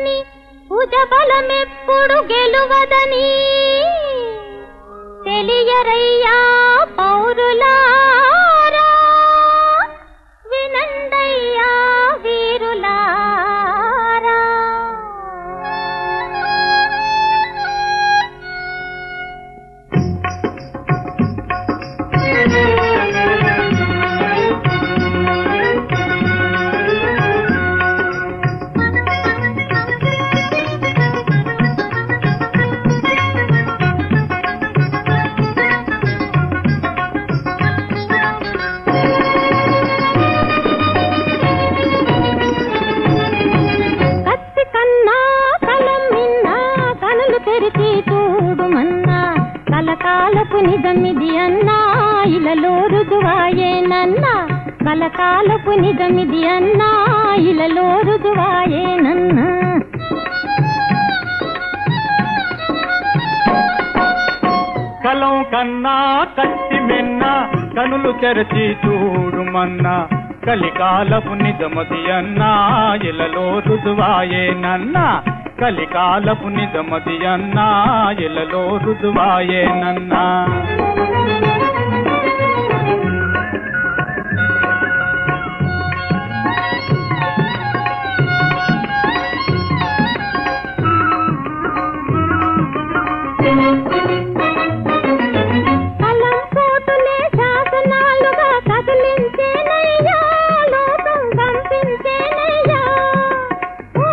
గాని భుజబలమెప్పుడు గెలువదని తెలియరయ్యా పౌరులారా వినండయ్యా వీరులారా కత్తి కన్నా కలం మిన్నా కనులు తెరిచి చూడుమన్నా కలకాలపు నిజమిది అన్నా ఇలలో రుజువాయేనన్నా కలకాలపు నిజమిది అన్నా ఇలలో రుజువాయేనన్నా కలం కన్నా కత్తి మిన్న కనులు తెరచి చూడుమన్నా కలికాలపు నిజమది అన్నా ఇలలో రుజువాయేనన్నా కలికాలపు నిజమది అన్నా ఇలలో రుజువాయేనన్నా కలం పోటులే శాసనాలుగా కదిలించేనయ్యా లోకం కంపించేనయ్యా ఓ,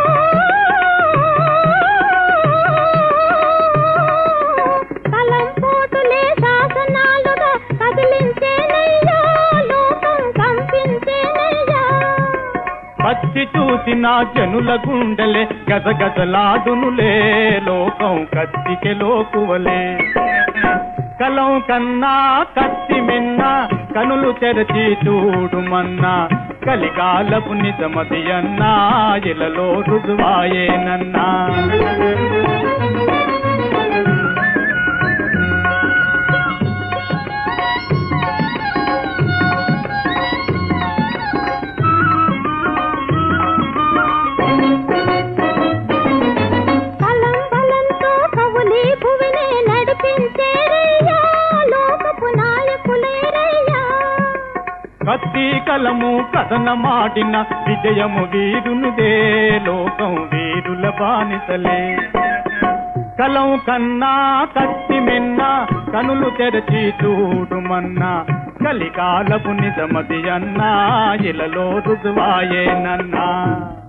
కలం పోటులే శాసనాలుగా కదిలించేనయ్యా లోకం కంపించేనయ్యా పచ్చి చూసిన జనుల గుండెలే గజగజలాడునులే లోకం కత్తికి లోకువలే కలం కన్నా కత్తి మిన్న కనులు తెరచి చూడుమన్నా కలికాలపు నిజమది అన్నా ఇలలో రుజువాయేనన్నా కలం బలంతో కవులి భువిని నడిపించేరయ్యా లోకపు నాయకులేరయ్యా కత్తి కలము కథనమాడిన విజయము వీరునిదే లోకం వీరుల బానిసలే కలం కన్నా కత్తి మిన్న కనులు తెరచి చూడుమన్నా కలికాలపు నిజమది అన్నా ఇలలో రుజువాయేనన్నా